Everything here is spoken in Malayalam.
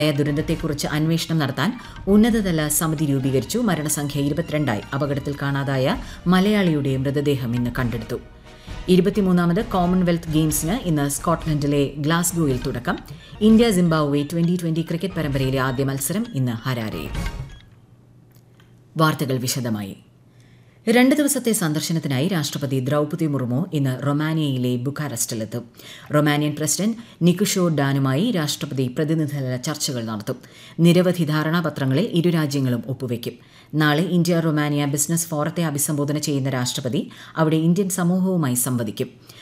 ദുരന്തത്തെക്കുറിച്ച് അന്വേഷണം നടത്താൻ ഉന്നതതല സമിതി രൂപീകരിച്ചു മരണസംഖ്യ ഇരുപത്തിരണ്ടായി അപകടത്തിൽ കാണാതായ മലയാളിയുടെ മൃതദേഹം ഇന്ന് കണ്ടെടുത്തു ഇരുപത്തിമൂന്നാമത് കോമൺവെൽത്ത് ഗെയിംസിന് ഇന്ന് സ്കോട്ട്ലൻഡിലെ ഗ്ലാസ്ഗോയിൽ തുടക്കം India Zimbabwe twenty twenty cricket പരമ്പരയിലെ ആദ്യ മത്സരം ഇന്ന് ഹരാരെയിൽ വാർത്തകൾ വിശദമായി രണ്ട് ദിവസത്തെ സന്ദർശനത്തിനായി രാഷ്ട്രപതി ദ്രൗപദി മുർമു ഇന്ന് റൊമാനിയയിലെ ബുക്കാറസ്റ്റിലെത്തും റൊമാനിയൻ പ്രസിഡന്റ് നിക്കുഷോ ഡാനുമായി രാഷ്ട്രപതി പ്രതിനിധിതല ചർച്ചകൾ നടത്തും നിരവധി ധാരണാപത്രങ്ങളിൽ ഇരു രാജ്യങ്ങളും ഒപ്പുവയ്ക്കും നാളെ ഇന്ത്യ റൊമാനിയ ബിസിനസ് ഫോറത്തെ അഭിസംബോധന ചെയ്യുന്ന രാഷ്ട്രപതി അവിടെ ഇന്ത്യൻ സമൂഹവുമായി സംവദിക്കും